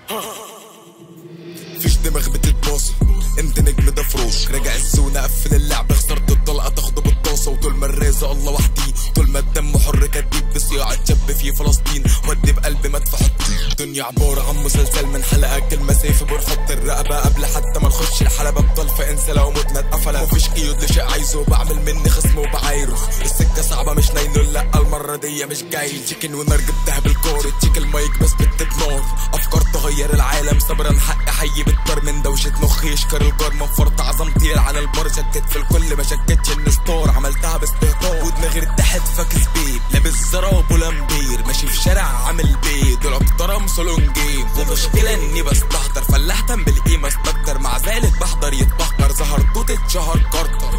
فيش دماغ بتتباصي انت نجم ده فروش راجع الزونة قفل اللعب خسرت الطلقة تاخده بالطاسة وطول ما الرازق الله وحدي طول ما الدم حر كديب بصياعة شاب في فلسطين ودي بقلب مدفع الدنيا عبارة عن مسلسل من حلقة كلمة سيف بنحط الرقبة قبل حتى ما نخش الحلبة بطل انسى لو متنا اتقفلت مفيش قيود لشيء عايزه بعمل مني خصم وبعايره السكة صعبة مش نايله لا المرة دي مش جاي تشيكن ونار جبتها بالكور تشيك المايك بس بتب نار افكار تغير العالم صبرا حق حي بالدار من دوشة مخي يشكر الجار من فرط عظمتي عن البار شكت في الكل ما شكتش ان ستور عملتها باستهتار ودماغي ارتاحت فاكس بيب لابس زراب ولامبير ماشي في شارع عامل بيت دول اكترهم سولون جيم ومشكلة اني بستهتر فلاحة بالقيمة استكتر مع ذلك بحضر يتبخر ظهر توت اتشهر كارتر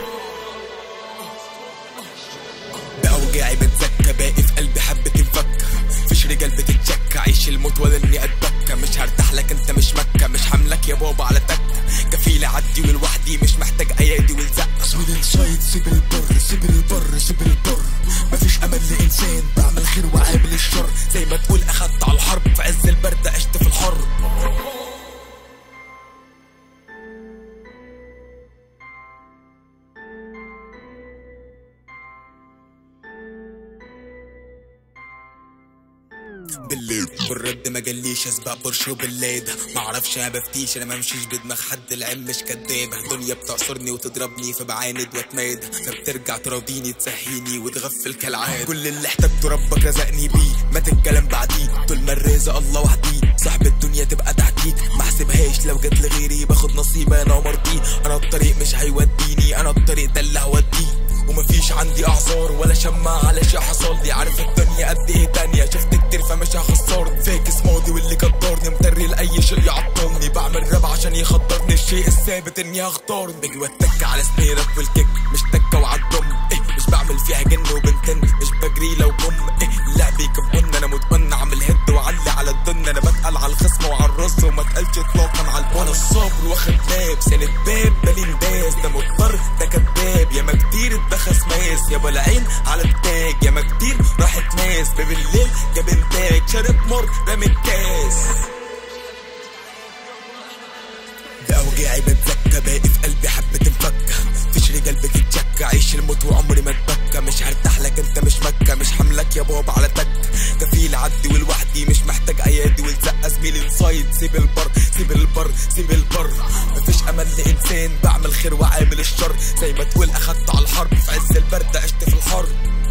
بأوجاعي بتزكى باقي في قلبي حبة مفكة فيش رجال بتتشكى عيش الموت ولا اني اتبكى مش هرتاح لك انت مش مكة مش حملك يا بابا على تكة كفيل اعدي ولوحدي مش محتاج ايادي والزقة سويد انسايد سيب البر سيب البر سيب البر مفيش امل لانسان بعمل خير وعامل الشر زي ما تقول اخدت على الحرب في عز البرد عشت في الحر بالليل بالرد ما جاليش اسبق برش وبالليل ما اعرفش انا بفتيش انا ما امشيش بدماغ حد العلم مش كدابه دنيا بتعصرني وتضربني فبعاند واتمادى فبترجع تراضيني تسهيني وتغفل كالعاده كل اللي احتاجته ربك رزقني بيه مات الكلام بعديه طول ما الرزق الله وحديه صاحب الدنيا تبقى تحتيك ما احسبهاش لو جت لغيري باخد نصيبي انا ومرضيه انا الطريق مش هيوديني انا الطريق ده اللي هوديه ومفيش عندي اعذار ولا شماعة على شي حصل لي عارف الدنيا قد ايه تانية شفت كتير فمش هخسرني فاكس ماضي واللي قدرني متري لاي شيء يعطلني بعمل راب عشان يخدرني الشيء الثابت اني هختارني بجي واتك على سنيرك والكيك مش تكة وعالضم ايه مش بعمل فيها جن وبنتن مش بجري لو بوم ايه اللعب يكبن انا متمنى اعمل هد وعلي على الدن انا بتقل على الخصم وعلى الرص وما تقلش اطلاقا على البون الصبر واخد ناب سند باب بالين داس ده مضطر ده كداب ياما كتير اتبخس ماس يابا العين على التاج ياما كتير راحت ناس بالليل جاب انتاج شارب مر رامي الكاس بأوجاعي بتزكى باقي في قلبي حبة مفكة فيش رجال بتتشكى عيش الموت وعمري ما اتبكى مش هرتاح لك انت مش مكة مش حملك يا بابا على تك كفيل عدي ولوحدي مش محتاج ايادي والزقة زميلي انسايد سيب البر سيب البر سيب البر مفيش امل لانسان بعمل خير وعامل الشر زي ما تقول اخدت على الحرب في عز البرد عشت في الحرب